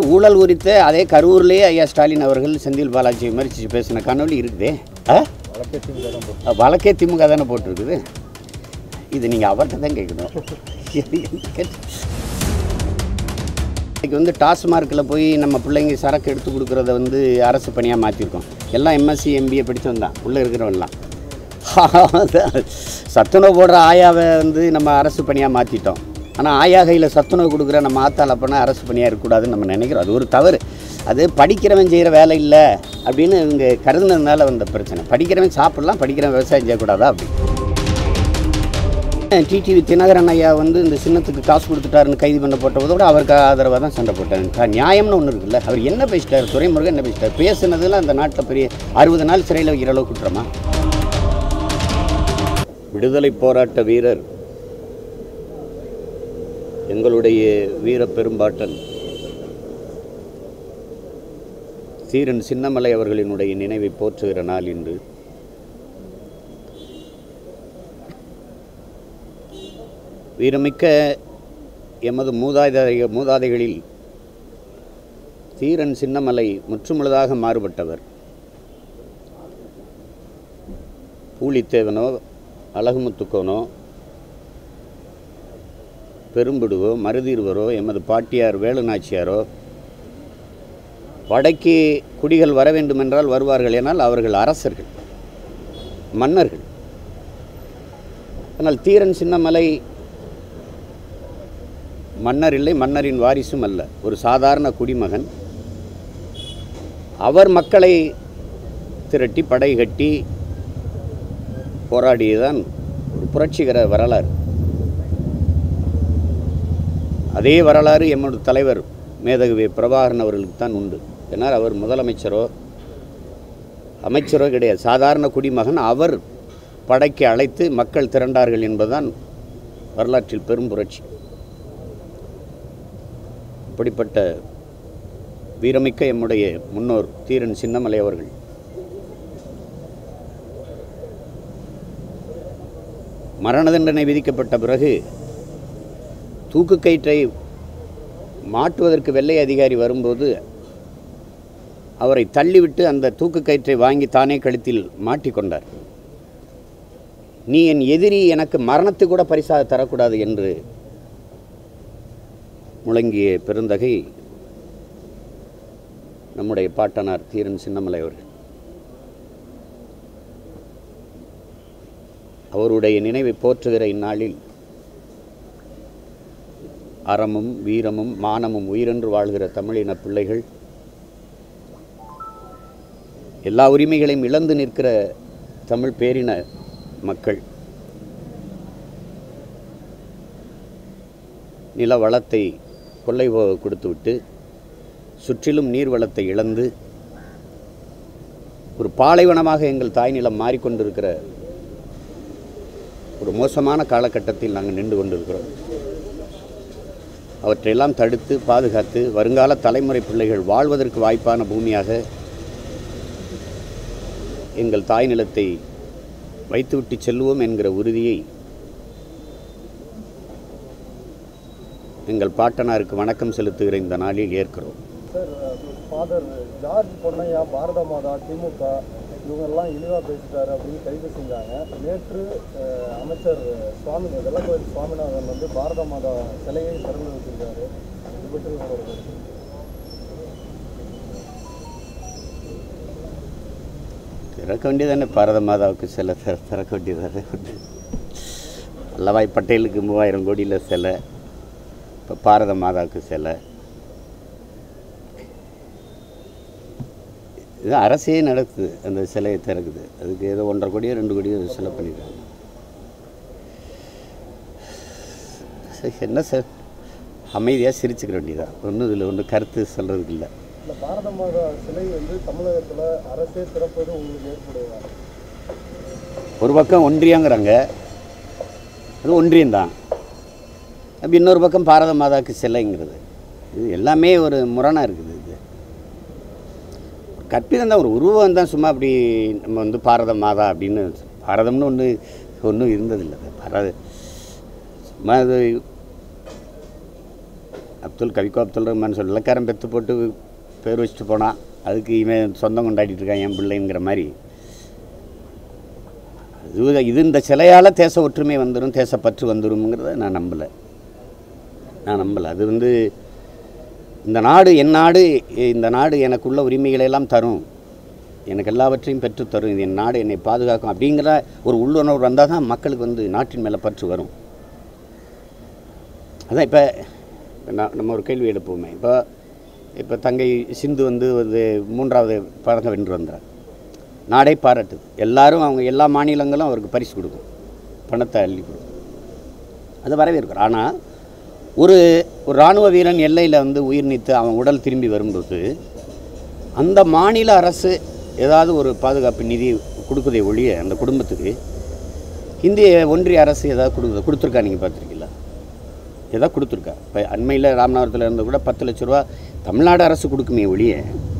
ஊழல் குறித்து அதே கரூர்லேயே ஐயா ஸ்டாலின் அவர்கள் செந்தில் பாலாஜி விமர்சித்து பேசின காணொலி இருக்குதே ஆ வழக்கே திமுக தானே போட்டிருக்குது இது நீங்கள் அவர்கிட்ட தான் கேட்கணும் இன்னைக்கு வந்து டாஸ்மார்க்கில் போய் நம்ம பிள்ளைங்க சரக்கு எடுத்து கொடுக்குறத வந்து அரசு பணியாக மாற்றிருக்கோம் எல்லாம் எம்எஸ்சி எம்பிஏ படித்தவன் தான் உள்ளே இருக்கிறவன்லாம் சத்துணவு போடுற ஆயாவை வந்து நம்ம அரசு பணியாக மாற்றிட்டோம் ஆனால் ஆயா கையில் சத்துணவு கொடுக்குற நம்ம ஆத்தால் அப்போனா அரசு பணியாக இருக்கக்கூடாதுன்னு நம்ம நினைக்கிறோம் அது ஒரு தவறு அது படிக்கிறவன் செய்கிற வேலை இல்லை அப்படின்னு இவங்க கருதுனதுனால வந்த பிரச்சனை படிக்கிறவன் சாப்பிடலாம் படிக்கிறவன் விவசாயம் செய்யக்கூடாதா அப்படி டிடிவி தினகரன் ஐயா வந்து இந்த சின்னத்துக்கு காசு கொடுத்துட்டாருன்னு கைது பண்ண போட்டதோட அவருக்கு ஆதரவாக தான் சண்டை போட்டாங்க நியாயம்னு ஒன்று இருக்குல்ல அவர் என்ன பேசிட்டார் துரைமுருகன் என்ன பேசிட்டார் பேசுனதுல அந்த நாட்டில் பெரிய அறுபது நாள் சிறையில் வைக்கிற அளவு குற்றமா விடுதலை போராட்ட வீரர் எங்களுடைய வீர பெரும்பாட்டன் சீரன் சின்னமலை அவர்களினுடைய நினைவை போற்றுகிற நாள் இன்று வீரமிக்க எமது மூதாதைய மூதாதைகளில் தீரன் சின்னமலை முற்றுமுழுதாக மாறுபட்டவர் பூலித்தேவனோ அழகுமுத்துக்கோனோ பெரும்பிடுவோ மருதீர்வரோ எமது பாட்டியார் வேலுநாச்சியாரோ வடக்கே குடிகள் வர வேண்டுமென்றால் வருவார்கள் எனால் அவர்கள் அரசர்கள் மன்னர்கள் ஆனால் தீரன் சின்னமலை மன்னர் இல்லை மன்னரின் வாரிசும் அல்ல ஒரு சாதாரண குடிமகன் அவர் மக்களை திரட்டி படை கட்டி போராடியதுதான் ஒரு புரட்சிகர வரலாறு அதே வரலாறு எம்மோட தலைவர் மேதகுவே பிரபாகரன் அவர்களுக்கு தான் உண்டு ஏன்னால் அவர் முதலமைச்சரோ அமைச்சரோ கிடையாது சாதாரண குடிமகன் அவர் படைக்கு அழைத்து மக்கள் திரண்டார்கள் என்பதுதான் வரலாற்றில் பெரும் புரட்சி அப்படிப்பட்ட வீரமிக்க எம்முடைய முன்னோர் தீரன் சின்னமலை அவர்கள் மரண தண்டனை விதிக்கப்பட்ட பிறகு தூக்கு கயிற்றை மாட்டுவதற்கு வெள்ளை அதிகாரி வரும்போது அவரை தள்ளிவிட்டு அந்த தூக்கு கயிற்றை வாங்கி தானே கழுத்தில் மாட்டிக்கொண்டார் நீ என் எதிரி எனக்கு மரணத்தை கூட பரிசாக தரக்கூடாது என்று முழங்கிய பெருந்தகை நம்முடைய பாட்டனார் தீரன் சின்னமலை அவர்கள் அவருடைய நினைவை போற்றுகிற இந்நாளில் அறமும் வீரமும் மானமும் உயிரென்று வாழ்கிற தமிழின பிள்ளைகள் எல்லா உரிமைகளையும் இழந்து நிற்கிற தமிழ் பேரின மக்கள் நில வளத்தை கொள்ளை போ- கொடுத்துவிட்டு சுற்றிலும் நீர் வளத்தை இழந்து ஒரு பாலைவனமாக எங்கள் தாய் நிலம் மாறிக்கொண்டிருக்கிற ஒரு மோசமான காலகட்டத்தில் நாங்கள் நின்று கொண்டிருக்கிறோம் அவற்றையெல்லாம் தடுத்து பாதுகாத்து வருங்கால தலைமுறை பிள்ளைகள் வாழ்வதற்கு வாய்ப்பான பூமியாக எங்கள் தாய் நிலத்தை வைத்துவிட்டு செல்வோம் என்கிற உறுதியை எங்கள் பாட்டனாருக்கு வணக்கம் செலுத்துகிற இந்த நாளில் ஏற்கிறோம் sir father George Ponnaiah Bharata Mata DMK இவங்கெல்லாம் இழிவாக பேசிட்டாரு அப்படின்னு கைது செஞ்சாங்க நேற்று அஹ், அமைச்சர் சுவாமி வெள்ளக்கோயில் சுவாமிநாதன் வந்து பாரத மாதா சிலையை திறந்து வச்சிருக்காரு இது பற்றி உங்களோட கருத்து? திறக்க வேண்டியதானே பாரத மாதாவுக்கு சிலை திற திறக்க வேண்டியதானே வல்லபாய் பட்டேலுக்கு மூவாயிரம் கோடியில் சிலை இப்போ பாரத மாதாவுக்கு சிலை இது அரசே நடக்குது அந்த சிலையை திறக்குது அதுக்கு ஏதோ ஒன்றரை கோடியோ ரெண்டு கோடியோ சிலை பண்ணிடுறாங்க சரி, என்ன சார் அமைதியாக சிரிச்சுக்க வேண்டியதான் ஒன்றும் இதில் ஒன்றும் கருத்து சொல்கிறதுக்கு இல்லை இந்த பாரத மாதா சிலை வந்து தமிழகத்தில் அரசே திறப்பது உங்களுக்கு ஏற்படுவா ஒரு பக்கம் ஒன்றியங்கிறாங்க அது ஒன்றியம்தான் அப்போ இன்னொரு பக்கம் பாரத மாதாவுக்கு சிலைங்கிறது இது எல்லாமே ஒரு முரணாக இருக்குது இது கற்பிதம் தான் ஒரு உருவம் தான் சும்மா அப்படி நம்ம வந்து பாரத மாதா அப்படின்னு பாரதம்னு ஒன்று ஒன்றும் இருந்ததில்லை அது பாரத சும்மா அது அப்துல் கவிக்கோ அப்துல் ரஹ்மான் சொல்ல இலக்காரம் பெற்று போட்டு பேர் வச்சுட்டு போனான் அதுக்கு இவன் சொந்தம் கொண்டாடிட்டு இருக்கான் என் பிள்ளைங்கிற மாதிரி இது இது இந்த சிலையால் தேச ஒற்றுமை வந்துடும் தேசப்பற்று வந்துரும்ங்கிறத நான் நம்பலை நான் நம்பலை அது வந்து இந்த நாடு என் நாடு இந்த நாடு எனக்குள்ள உரிமைகளை எல்லாம் தரும் எனக்கு எல்லாவற்றையும் பெற்றுத் தரும் இது என் நாடு என்னை பாதுகாக்கும் அப்படிங்கிற ஒரு உள்ளுணர்வு வந்தால் தான் மக்களுக்கு வந்து நாட்டின் மேலே பற்று வரும் அதான் இப்போ நான் நம்ம ஒரு கேள்வி எடுப்போமே இப்போ இப்போ தங்கை சிந்து வந்து ஒரு மூன்றாவது பதக்கம் வென்று வந்தார் நாடே பாராட்டுது எல்லாரும் அவங்க எல்லா மாநிலங்களும் அவருக்கு பரிசு கொடுக்கும் பணத்தை அள்ளி கொடுக்கும் அது வரவேற்கிறோம் ஆனால் ஒரு ஒரு இராணுவ வீரன் எல்லையில் வந்து உயிர் நீத்து அவன் உடல் திரும்பி வரும்போது அந்த மாநில அரசு ஏதாவது ஒரு பாதுகாப்பு நிதி கொடுக்குதே ஒழிய அந்த குடும்பத்துக்கு இந்திய ஒன்றிய அரசு ஏதாவது கொடுக்குது கொடுத்துருக்கா நீங்கள் பார்த்துருக்கீங்களா ஏதாவது கொடுத்துருக்கா இப்போ அண்மையில் ராமநாதபுரத்தில் இருந்து கூட பத்து லட்ச ரூபா தமிழ்நாடு அரசு கொடுக்குமே ஒழிய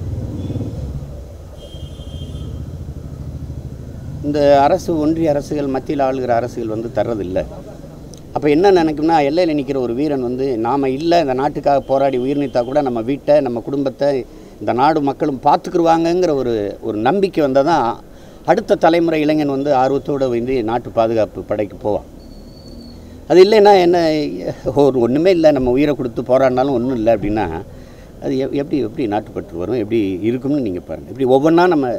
இந்த அரசு ஒன்றிய அரசுகள் மத்தியில் ஆளுகிற அரசுகள் வந்து தர்றதில்லை அப்போ என்ன நினைக்கும்னா எல்லையில் நிற்கிற ஒரு வீரன் வந்து நாம் இல்லை இந்த நாட்டுக்காக போராடி உயிர் நீத்தா கூட நம்ம வீட்டை நம்ம குடும்பத்தை இந்த நாடு மக்களும் பார்த்துக்குருவாங்கங்கிற ஒரு ஒரு நம்பிக்கை வந்தால் தான் அடுத்த தலைமுறை இளைஞன் வந்து ஆர்வத்தோடு வந்து நாட்டு பாதுகாப்பு படைக்கு போவான் அது இல்லைன்னா என்ன ஒரு ஒன்றுமே இல்லை நம்ம உயிரை கொடுத்து போராடினாலும் ஒன்றும் இல்லை அப்படின்னா அது எப்- எப்படி எப்படி நாட்டுப்பற்று வரும் எப்படி இருக்கும்னு நீங்கள் பாருங்கள் இப்படி ஒவ்வொன்றா நம்ம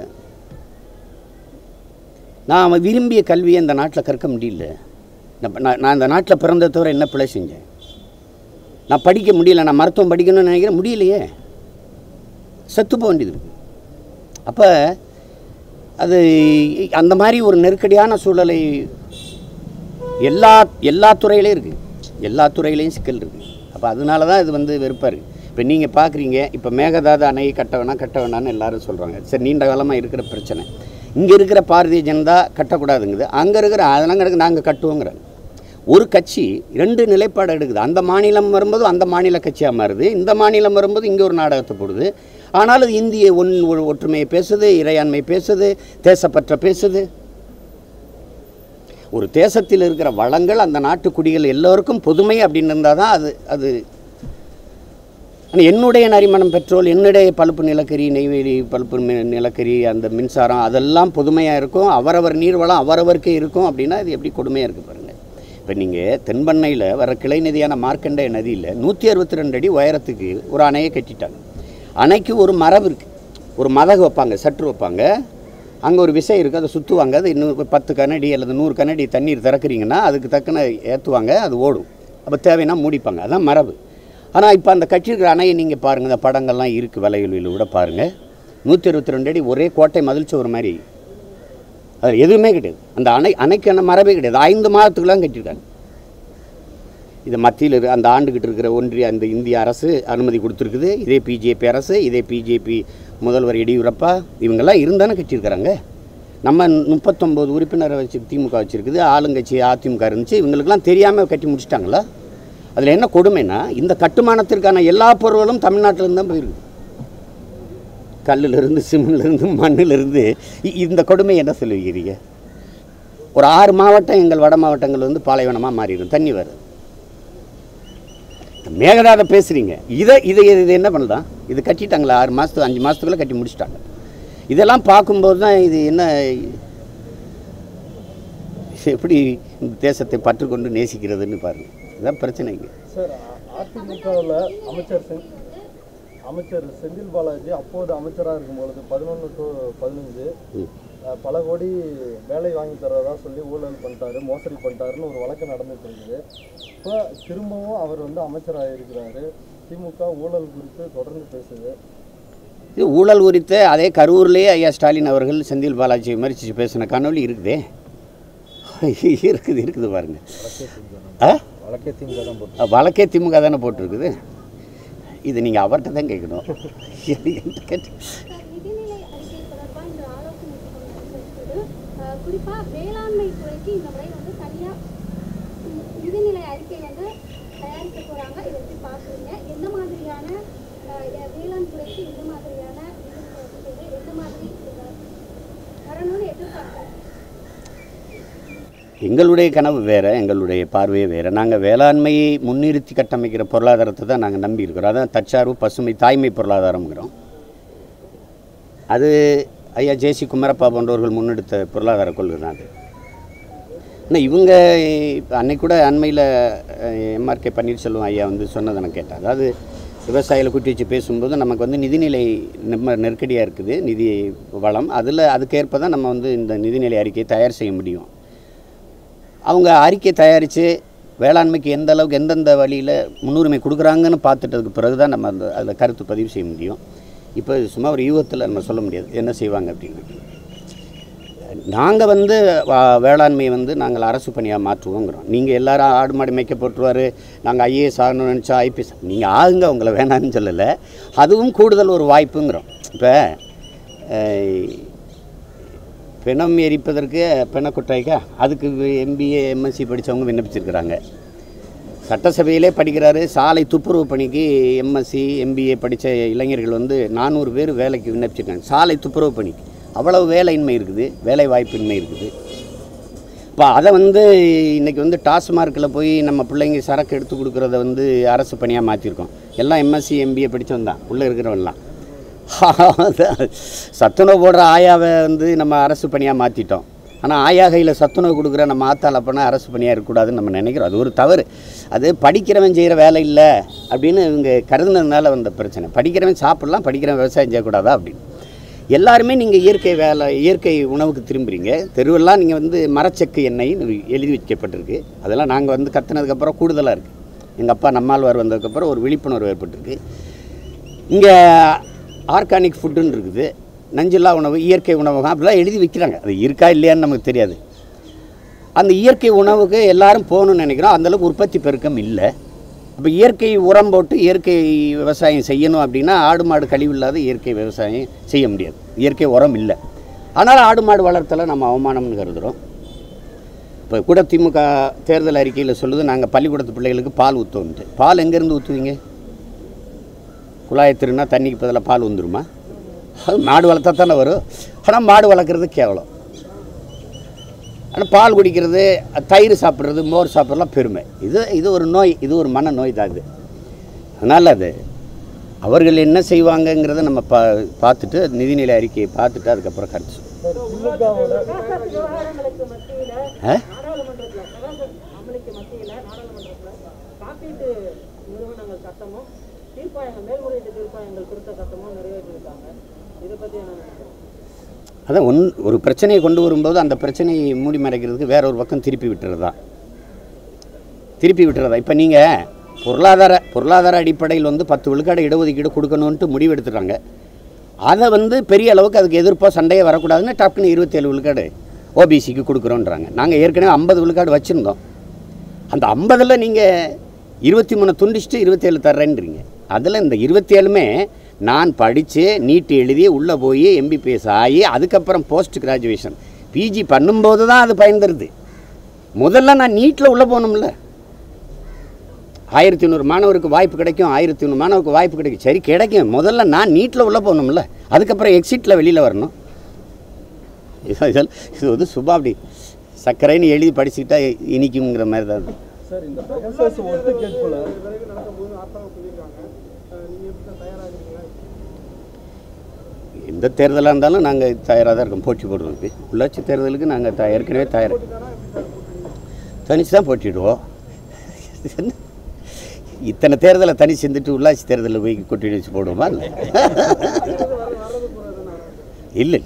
நான் அவன் விரும்பிய கல்வியை இந்த நாட்டில் கற்க முடியல நான் நான் நான் இந்த நாட்டில் பிறந்த தவிர என்ன பிழை செஞ்சேன் நான் படிக்க முடியல நான் மருத்துவம் படிக்கணும்னு நினைக்கிறேன் முடியலையே செத்து போக வேண்டியது இருக்கு அப்போ அது அந்த மாதிரி ஒரு நெருக்கடியான சூழலை எல்லா எல்லா துறையிலையும் இருக்குது எல்லா துறையிலையும் சிக்கல் இருக்குது அப்போ அதனால தான் இது வந்து வெறுப்பாக இருக்குது இப்போ நீங்கள் பார்க்குறீங்க இப்போ மேகதாது அணையை கட்ட வேணாம் கட்ட வேணாம்னு எல்லாரும் சொல்கிறாங்க சரி நீண்ட காலமாக இருக்கிற பிரச்சனை இங்கே இருக்கிற பாரதிய ஜனதா கட்டக்கூடாதுங்குது அங்கே இருக்கிற அதெல்லாம் கிடக்கு நாங்கள் கட்டுவோங்கிறாங்க ஒரு கட்சி ரெண்டு நிலைப்பாடு எடுக்குது அந்த மாநிலம் வரும்போது அந்த மாநில கட்சியாக மாறுது இந்த மாநிலம் வரும்போது இங்கே ஒரு நாடகத்தை போடுது ஆனாலும் இந்திய ஒன் ஒ- ஒற்றுமையை பேசுது இறையாண்மை பேசுது தேசப்பற்ற பேசுது ஒரு தேசத்தில் இருக்கிற வளங்கள் அந்த நாட்டு குடிகள் எல்லோருக்கும் பொதுமை அப்படின்னு இருந்தால் தான் அது அது ஆனால் என்னுடைய நரிமணம் பெட்ரோல் என்னுடைய பழுப்பு நிலக்கரி நெய்வேலி பழுப்பு மி- நிலக்கரி அந்த மின்சாரம் அதெல்லாம் பொதுமையாக இருக்கும் அவரவர் நீர்வளம் அவரவருக்கே இருக்கும் அப்படின்னா இது எப்படி கொடுமையாக இருக்குது பாருங்கள் இப்போ நீங்கள் தென்பண்ணையில் வர கிளை நதியான மார்க்கண்டேய நதியில் நூற்றி அறுபத்தி ரெண்டு அடி உயரத்துக்கு ஒரு அணையை கட்டிட்டாங்க அணைக்கு ஒரு மரபு இருக்குது ஒரு மதகு வைப்பாங்க சற்று வைப்பாங்க அங்கே ஒரு விசை இருக்குது அதை சுற்றுவாங்க அது இன்னும் பத்து கனடி அல்லது நூறு கனடி தண்ணீர் திறக்கிறீங்கன்னா அதுக்கு தக்கன ஏற்றுவாங்க அது ஓடும் அப்போ தேவைன்னா மூடிப்பாங்க அதான் மரபு ஆனால் இப்போ அந்த கட்டியிருக்கிற அணையை நீங்கள் பாருங்கள் இந்த படங்கள்லாம் இருக்குது வலையொலியில் கூட பாருங்கள் நூற்றி இருபத்தி ரெண்டு அடி ஒரே கோட்டை மதில் ஒரு மாதிரி அது எதுவுமே கிடையாது அந்த அணை அணைக்கான மரபே கிடையாது ஐந்து மாதத்துக்குலாம் கட்டியிருக்காங்க இது மத்தியில் இரு அந்த ஆண்டுகிட்டு இருக்கிற ஒன்றிய அந்த இந்திய அரசு அனுமதி கொடுத்துருக்குது இதே பிஜேபி அரசு இதே பிஜேபி முதல்வர் எடியூரப்பா இவங்கெல்லாம் இருந்தானே கட்டியிருக்கிறாங்க நம்ம முப்பத்தொம்போது உறுப்பினரை வச்சு திமுக வச்சுருக்குது ஆளுங்கட்சி அதிமுக இருந்துச்சு இவங்களுக்கெல்லாம் தெரியாமல் கட்டி முடிச்சிட்டாங்களா அதில் என்ன கொடுமைன்னா இந்த கட்டுமானத்திற்கான எல்லா பொருட்களும் தமிழ்நாட்டிலேருந்து தான் போயிருக்கு கல்லிலிருந்து சிமெண்ட்லேருந்து மண்ணிலிருந்து இ- இந்த கொடுமை என்ன சொல்லுவீங்க ஒரு ஆறு மாவட்டம் எங்கள் வட மாவட்டங்கள் வந்து பாலைவனமாக மாறிடும் தண்ணி வருது மேகதாத பேசுகிறீங்க இதை இதை இது என்ன பண்ணலாம் இது கட்டிட்டாங்களா ஆறு மாதத்துக்கு அஞ்சு மாதத்துக்குள்ளே கட்டி முடிச்சிட்டாங்க இதெல்லாம் பார்க்கும்போது தான் இது என்ன எப்படி இந்த தேசத்தை பற்றுக்கொண்டு நேசிக்கிறதுன்னு பாருங்கள் இதுதான் பிரச்சனைங்க சார் அதிமுகவில் அமைச்சர் செந் அமைச்சர் செந்தில் பாலாஜி அப்போது அமைச்சராக இருக்கும்பொழுது பதினொன்று டு பதினஞ்சு ம். அஹ், பல கோடி வேலை வாங்கி தர்றதா சொல்லி ஊழல் பண்ணிட்டாரு மோசடி பண்ணிட்டாருன்னு ஒரு வழக்கு நடந்துட்டு இருக்குது இப்போ திரும்பவும் அவர் வந்து அமைச்சராக இருக்கிறாரு திமுக ஊழல் குறித்து தொடர்ந்து பேசுது இது ஊழல் குறித்த அதே கரூர்லேயே ஐயா ஸ்டாலின் அவர்கள் செந்தில் பாலாஜி விமர்சித்து பேசின காணொளி இருக்குதே இருக்குது இருக்குது பாருங்க ஆ வழக்கே திமுக தான் போட்டு அஹ் வழக்கே திமுக தானே போட்டிருக்குது இது நீங்கள் அவர்கிட்ட தான் கேட்கணும் என்கிட்ட கேட்டு சார், நிதிநிலை அறிக்கை தொடர்பா இந்த ஆலோசனை கூட்டம் நடந்திருக்குது. அஹ், குறிப்பா வேளாண்மை துறைக்கு இந்த முறை வந்து தனியா ம், நிதிநிலை அறிக்கை வந்து தயாரிக்க போறாங்க இதை எப்படி பாக்குறீங்க எந்த மாதிரியான அஹ், எ- வேளாண் துறைக்கு எந்த மாதிரியான நிதிநிலை அறிக்கைகள் எந்த மாதிரி இது வரணும்னு எதிர்பார்க்குறீங்க எங்களுடைய கனவு வேறு எங்களுடைய பார்வையே வேறு நாங்கள் வேளாண்மையை முன்னிறுத்தி கட்டமைக்கிற பொருளாதாரத்தை தான் நாங்கள் நம்பி இருக்கிறோம் அதான் தற்சார்பு பசுமை தாய்மை பொருளாதாரம்ங்கிறோம் அது ஐயா ஜேசி குமரப்பா போன்றவர்கள் முன்னெடுத்த பொருளாதார கொள்கை தான் அது ஆனால் இவங்க இப்போ அன்னைக்கு கூட அண்மையில் எம்ஆர்கே பன்னீர்செல்வம் ஐயா வந்து சொன்னதை நான் கேட்டேன் அதாவது விவசாயிகளை கூட்டி வச்சு பேசும்போது நமக்கு வந்து நிதிநிலை நம்ம நெருக்கடியாக இருக்குது நிதி வளம் அதில் அதுக்கேற்ப தான் நம்ம வந்து இந்த நிதிநிலை அறிக்கையை தயார் செய்ய முடியும் அவங்க அறிக்கை தயாரித்து வேளாண்மைக்கு எந்த அளவுக்கு எந்தெந்த வழியில் முன்னுரிமை கொடுக்குறாங்கன்னு பார்த்துட்டதுக்கு பிறகு தான் நம்ம அந்த அதில் கருத்து பதிவு செய்ய முடியும் இப்போ சும்மா ஒரு யூகத்தில் நம்ம சொல்ல முடியாது என்ன செய்வாங்க அப்படின்னு நாங்கள் வந்து வா- வேளாண்மையை வந்து நாங்கள் அரசு பணியாக மாற்றுவோங்கிறோம் நீங்கள் எல்லாரும் ஆடு மாடு மேய்க்க போட்டுருவார் நாங்கள் ஐஏஎஸ் ஆகணும்னு நினச்சா ஐபிஎஸ் நீங்கள் ஆகுங்க உங்களை வேணாம்னு சொல்லலை அதுவும் கூடுதல் ஒரு வாய்ப்புங்கிறோம் இப்போ பிணம் எரிப்பதற்கு பிணக்குட்டாய்க்கா அதுக்கு எம்பிஏ எம்எஸ்சி படித்தவங்க விண்ணப்பிச்சிருக்கிறாங்க சட்டசபையிலே படிக்கிறாரு சாலை துப்புரவு பணிக்கு எம்எஸ்சி எம்பிஏ படித்த இளைஞர்கள் வந்து நானூறு பேர் வேலைக்கு விண்ணப்பிச்சிருக்காங்க சாலை துப்புரவு பணிக்கு அவ்வளவு வேலையின்மை இருக்குது வேலை வாய்ப்பின்மை இருக்குது இப்போ அதை வந்து இன்றைக்கி வந்து டாஸ்மார்க்கில் போய் நம்ம பிள்ளைங்க சரக்கு எடுத்து கொடுக்குறத வந்து அரசு பணியாக மாற்றிருக்கோம் எல்லாம் எம்எஸ்சி எம்பிஏ படித்தவன் தான் உள்ளே இருக்கிறவன்லாம் சத்துணவு போடுற ஆயாவை வந்து நம்ம அரசு பணியாக மாற்றிட்டோம் ஆனால் ஆயா கையில் சத்துணவு கொடுக்குற நம்ம ஆத்தால் அப்போனா அரசு பணியாக இருக்கக்கூடாதுன்னு நம்ம நினைக்கிறோம் அது ஒரு தவறு அது படிக்கிறவன் செய்கிற வேலை இல்லை அப்படின்னு இவங்க கருதுனதுனால வந்த பிரச்சனை படிக்கிறவன் சாப்பிடலாம் படிக்கிறவன் விவசாயம் செய்யக்கூடாதா அப்படின்னு எல்லாருமே நீங்கள் இயற்கை வேலை இயற்கை உணவுக்கு திரும்புறீங்க தெருவெல்லாம் நீங்கள் வந்து மரச்செக்கு எண்ணெய்னு எழுதி வைக்கப்பட்டிருக்கு அதெல்லாம் நாங்கள் வந்து கத்துனதுக்கப்புறம் கூடுதலாக இருக்குது எங்கள் அப்பா நம்மாழ்வார் வந்ததுக்கப்புறம் ஒரு விழிப்புணர்வு ஏற்பட்டிருக்கு இங்கே ஆர்கானிக் ஃபுட்டுன்னு இருக்குது நஞ்சில்லா உணவு இயற்கை உணவகம் அப்படிலாம் எழுதி வைக்கிறாங்க அது இருக்கா இல்லையான்னு நமக்கு தெரியாது அந்த இயற்கை உணவுக்கு எல்லாரும் போகணும்னு நினைக்கிறோம் அந்தளவுக்கு உற்பத்தி பெருக்கம் இல்லை இப்போ இயற்கை உரம் போட்டு இயற்கை விவசாயம் செய்யணும் அப்படின்னா ஆடு மாடு கழிவு இல்லாத இயற்கை விவசாயம் செய்ய முடியாது இயற்கை உரம் இல்லை ஆனால் ஆடு மாடு வளர்த்தல நம்ம அவமானம்னு கருதுகிறோம் இப்போ கூட திமுக தேர்தல் அறிக்கையில் சொல்லுது நாங்கள் பள்ளிக்கூடத்து பிள்ளைகளுக்கு பால் ஊற்றுவோம்ட்டு பால் எங்கேருந்து ஊற்றுவீங்க குழாயை திருனா தண்ணிக்கு பதிலாக பால் வந்துருமா அது மாடு வளர்த்தா தானே வரும் ஆனால் மாடு வளர்க்குறது கேவலம் ஆனால் பால் குடிக்கிறது தயிர் சாப்பிட்றது மோர் சாப்பிட்றதுலாம் பெருமை இது இது ஒரு நோய் இது ஒரு மன நோய் தான் இது அதனால் அது அவர்கள் என்ன செய்வாங்கங்கிறத நம்ம பா பார்த்துட்டு நிதிநிலை அறிக்கையை பார்த்துட்டு அதுக்கப்புறம் கருத்து சொல்லுவோம். திமுகவோட விவகாரங்களுக்கு மத்தியில ஆ நாடாளுமன்றத்துல பிரகாச அமளிக்கு மத்தியில நாடாளுமன்றத்துல காப்பீட்டு நிறுவனங்கள் சட்டமும் தீர்ப்பாயங்கள் மேல்முறையீட்டு தீர்ப்பாயங்கள் திருத்த சட்டமும் நிறைவேற்றியிருக்காங்க இதை பத்தி என்ன நினைக்கிறீங்க அதான் ஒன் ஒரு பிரச்சனையை கொண்டு வரும்போது அந்த பிரச்சனையை மூடி மறைக்கிறதுக்கு வேற ஒரு பக்கம் திருப்பி விட்டுறதா திருப்பி விட்டுறதா இப்போ நீங்கள் பொருளாதார பொருளாதார அடிப்படையில் வந்து பத்து விழுக்காடு இடஒதுக்கீடு கொடுக்கணுன்ட்டு முடிவு எடுத்துட்டாங்க அதை வந்து பெரிய அளவுக்கு அதுக்கு எதிர்ப்பாக சண்டையே வரக்கூடாதுன்னு டக்குன்னு இருபத்தேழு விழுக்காடு ஓபிசிக்கு கொடுக்குறோன்றாங்க நாங்கள் ஏற்கனவே ஐம்பது விழுக்காடு வச்சுருந்தோம் அந்த ஐம்பதில் நீங்கள் இருபத்தி மூணு துண்டிச்சுட்டு இருபத்தேழு தர்றேன்றீங்க அதில் இந்த இருபத்தேழுமே நான் படித்து நீட் எழுதி உள்ளே போய் எம்பிபிஎஸ் ஆகி அதுக்கப்புறம் போஸ்ட் கிராஜுவேஷன் பிஜி பண்ணும்போது தான் அது பயன் தருது முதல்ல நான் நீட்டில் உள்ளே போகணும்ல ஆயிரத்தி ஐநூறு மாணவருக்கு வாய்ப்பு கிடைக்கும் ஆயிரத்தி ஐநூறு மாணவருக்கு வாய்ப்பு கிடைக்கும் சரி கிடைக்கும் முதல்ல நான் நீட்டில் உள்ளே போகணும்ல அதுக்கப்புறம் எக்ஸிட்டில் வெளியில் வரணும் இது இதெல்லாம் இது வந்து சுபா அப்படி சர்க்கரைன்னு எழுதி படிச்சுக்கிட்டா இனிக்குங்கிற மாதிரி தான் அது. சார் இந்த பெகசஸ் ஒட்டு கேட்புல எந்த தேர்தலாக இருந்தாலும் நாங்கள் தயாராக தான் இருக்கோம் போட்டி போடுறதுக்கு உள்ளாட்சி தேர்தலுக்கு நாங்கள் த ஏற்கனவே தயார் தனிச்சு தான் போட்டிடுவோம் என்ன? இத்தனை தேர்தலை தனி செஞ்சுட்டு உள்ளாட்சி தேர்தலில் போய் கூட்டணி வச்சு போடுவோமா இல்லை இல்லை இல்லை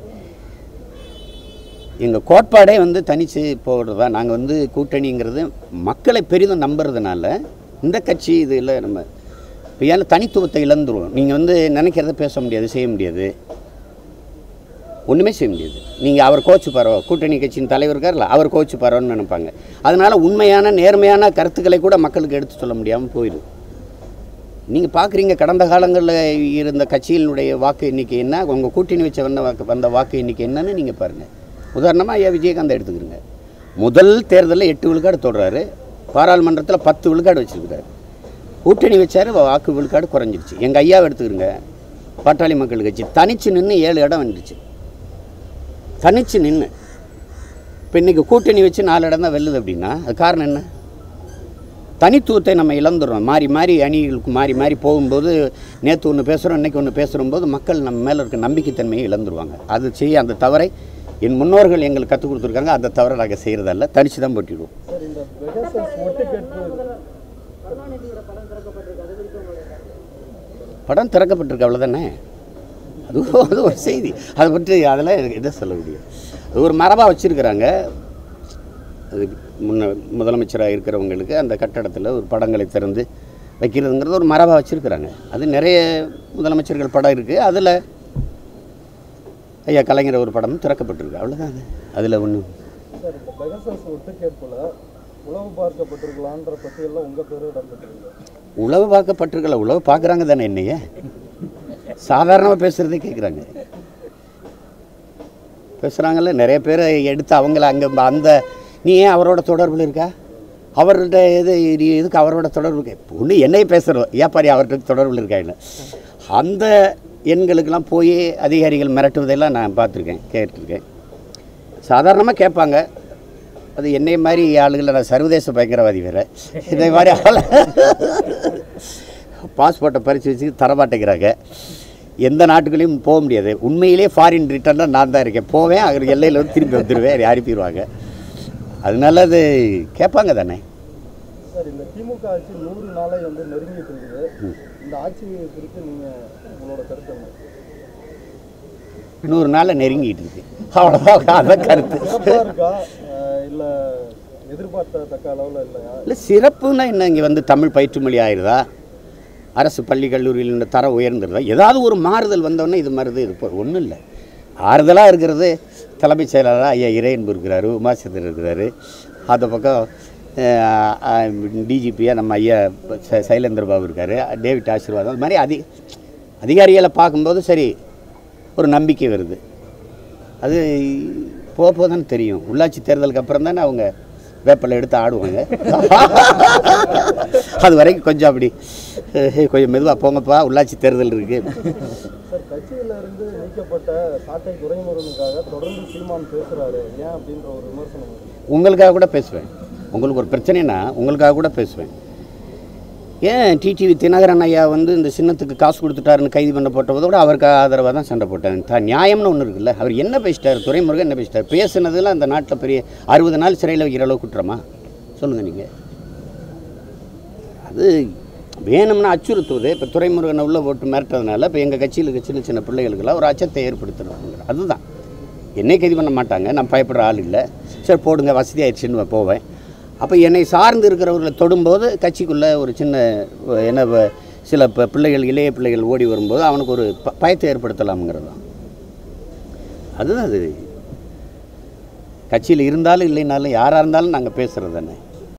எங்கள் கோட்பாடே வந்து தனித்து போடுறதா நாங்கள் வந்து கூட்டணிங்கிறது மக்களை பெரிதும் நம்புறதுனால இந்த கட்சி இதில் நம்ம இப்போ ஏன் தனித்துவத்தை இழந்துருவோம் நீங்கள் வந்து நினைக்கிறத பேச முடியாது செய்ய முடியாது ஒன்றுமே செய்ய முடியாது நீங்கள் அவர் கோச்சு பாரோ கூட்டணி கட்சியின் தலைவர் இருக்கார்ல அவர் கோச்சு பாரோன்னு நினைப்பாங்க அதனால் உண்மையான நேர்மையான கருத்துக்களை கூட மக்களுக்கு எடுத்து சொல்ல முடியாமல் போயிடும் நீங்கள் பார்க்குறீங்க கடந்த காலங்களில் இருந்த கட்சியினுடைய வாக்கு எண்ணிக்கை என்ன உங்கள் கூட்டணி வச்ச வந்த வாக்கு வந்த வாக்கு எண்ணிக்கை என்னன்னு நீங்கள் பாருங்கள் உதாரணமாக ஐயா விஜயகாந்த் எடுத்துக்கிறங்க முதல் தேர்தலில் எட்டு விழுக்காடு தொடுறாரு பாராளுமன்றத்தில் பத்து விழுக்காடு வச்சுருக்கிறாரு கூட்டணி வச்சாரு வாக்கு விழுக்காடு குறைஞ்சிருச்சு எங்கள் ஐயாவை எடுத்துக்கிறங்க பாட்டாளி மக்கள் கட்சி தனிச்சு நின்று ஏழு இடம் வந்துருச்சு தனிச்சு நின்று இப்போ இன்றைக்கி கூட்டணி வச்சு நாலு இடம் தான் வெல்லுது அப்படின்னா அது காரணம் என்ன தனித்துவத்தை நம்ம இழந்துடுறோம் மாறி மாறி அணிகளுக்கு மாறி மாறி போகும்போது நேற்று ஒன்று பேசுகிறோம் இன்றைக்கி ஒன்று பேசுகிறம்போது மக்கள் நம்ம மேலே இருக்க நம்பிக்கைத்தன்மையை இழந்துருவாங்க அது செய்ய அந்த தவறை என் முன்னோர்கள் எங்களுக்கு கற்றுக் கொடுத்துருக்காங்க அந்த தவறை நாங்கள் செய்கிறதல்ல தனிச்சு தான் போட்டிடுவோம் சார் இந்த பெகசஸ் ஒட்டு கேட்பு கருணாநிதியோட படம் திறக்கப்பட்டிருக்கு அது குறித்து உங்களுடைய கருத்து? படம் திறக்கப்பட்டிருக்கு அவ்வளோதானே அது அது ஒரு செய்தி அதை பற்றி அதில் எதை சொல்ல முடியும் அது ஒரு மரபாக வச்சுருக்கிறாங்க அது முன்ன முதலமைச்சராக இருக்கிறவங்களுக்கு அந்த கட்டடத்தில் ஒரு படங்களை திறந்து வைக்கிறதுங்கிறது ஒரு மரபாக வச்சுருக்கிறாங்க அது நிறைய முதலமைச்சர்கள் படம் இருக்குது அதில் ஐயா கலைஞர் ஒரு படமும் திறக்கப்பட்டிருக்கு அவ்வளோதான் அது அதில் ஒன்றும் சார் இந்த பெகசஸ் ஒட்டு கேட்புல உளவு பார்க்கப்பட்டிருக்கலான்ற பட்டியலில் உங்கள் பேர் இடம்பெற்றிருக்கு உழவு பார்க்கப்பட்டிருக்கல உழவு பார்க்குறாங்க தானே என்னைய சாதாரணமாக பேசுகிறதே கேட்குறாங்க பேசுகிறாங்கல்ல நிறைய பேர் எடுத்து அவங்கள அங்கே அந்த நீ ஏன் அவரோட தொடர்பில் இருக்கா அவர்கிட்ட எது நீ எதுக்கு அவரோட தொடர்பு இருக்க ஒன்று என்னைய பேசுகிறோம் ஏப்பாரி அவர்கிட்ட தொடர்பில் இருக்கா என்ன அந்த எண்களுக்கெல்லாம் போய் அதிகாரிகள் மிரட்டுவதெல்லாம் நான் பார்த்துருக்கேன் கேட்டிருக்கேன் சாதாரணமாக கேட்பாங்க அது என்னை மாதிரி ஆளுகளை நான் சர்வதேச பயங்கரவாதி வேறு இதே மாதிரி ஆள் பாஸ்போர்ட்டை பறித்து வச்சு தரமாட்டேங்கிறாங்க எந்த நாட்டுக்குள்ளேயும் போக முடியாது உண்மையிலே ஃபாரின் ரிட்டர்னில் நான் தான் இருக்கேன் போவேன் அவர் எல்லையில் வந்து திரும்பி வந்துடுவேன் அனுப்பிடுவாங்க அதனால அது கேட்பாங்க தானே சார் இந்த திமுக ஆட்சி நூறு நாளை வந்து நெருங்கிட்டு இருக்குது இந்த ஆட்சி குறித்து நீங்கள் உங்களோட கருத்து என்ன நூறு நாளில் நெருங்கிட்டு இருக்கு அவ்வளோதான் அதான் கருத்து சிறப்பாக இருக்கா இல்லை எதிர்பார்த்தத்தக்க அளவில் இல்லையா இல்லை சிறப்புன்னா என்ன இங்கே வந்து தமிழ் பயிற்று மொழி ஆயிடுதா அரசு பள்ளி கல்லூரியில் இந்த தரம் உயர்ந்துருதா ஏதாவது ஒரு மாறுதல் வந்தோடனே இது மாறுது இது ஒன்றும் இல்லை ஆறுதலாக இருக்கிறது தலைமைச் செயலாளராக ஐயா இறையன்பு இருக்கிறாரு உமாசந்தர் இருக்கிறாரு அந்த பக்கம் டிஜிபியாக நம்ம ஐயா ச- சைலேந்திர பாபு இருக்கார் டேவிட் ஆசீர்வாதம் அது மாதிரி அதி அதிகாரிகளை பார்க்கும்போது சரி ஒரு நம்பிக்கை வருது அது போக போக தானே தெரியும் உள்ளாட்சி தேர்தலுக்கு அப்புறம் தானே அவங்க வேப்பலை எடுத்து ஆடுவாங்க அது வரைக்கும் கொஞ்சம் அப்படி அஹ், கொஞ்சம் மெதுவாக போங்கப்பா உள்ளாட்சி தேர்தல் இருக்குது சார் கட்சியில இருந்து நீக்கப்பட்ட சாட்டை துறைமுருகனுக்காக தொடர்ந்து சீமான் பேசுறாரு ஏன் அப்படின்ற ஒரு விமர்சனம் இருக்கு. உங்களுக்காக கூட பேசுவேன் உங்களுக்கு ஒரு பிரச்சனைனா உங்களுக்காக கூட பேசுவேன் ஏன் டிடிவி தினகரன் ஐயா வந்து இந்த சின்னத்துக்கு காசு கொடுத்துட்டாருன்னு கைது பண்ண போட்டதை விட அவருக்கு ஆதரவாக தான் சண்டை போட்டேன் த நியாயம்னு ஒன்று இருக்குல்ல அவர் என்ன பேசிட்டார் துரைமுருகன் என்ன பேசிட்டார் பேசுனதுல அந்த நாட்டில் பெரிய அறுபது நாள் சிறையில் வைக்கிற அளவு குற்றமா சொல்லுங்கள் நீங்கள் அது வேணும்னா அச்சுறுத்துவது இப்போ துறைமுருகனை உள்ள போட்டு மிரட்டுறதுனால இப்போ எங்கள் கட்சியில் இருக்க சின்ன சின்ன பிள்ளைகளுக்கெல்லாம் ஒரு அச்சத்தை ஏற்படுத்தணும் அதுதான் என்னை கைது பண்ண மாட்டாங்க நான் பயப்படுற ஆள் இல்லை சரி போடுங்க வசதி ஆயிடுச்சுன்னு போவேன் அப்போ என்னை சார்ந்து இருக்கிறவர்களை தொடும்போது கட்சிக்குள்ளே ஒரு சின்ன அஹ், என்ன வ- சில ப- பிள்ளைகள் இளைய பிள்ளைகள் ஓடி வரும்போது அவனுக்கு ஒரு ப- பயத்தை ஏற்படுத்தலாம்ங்கிறது தான் அதுதான் அது கட்சியில் இருந்தாலும் இல்லைனாலும் யாராக இருந்தாலும் நாங்கள் பேசுகிறது தானே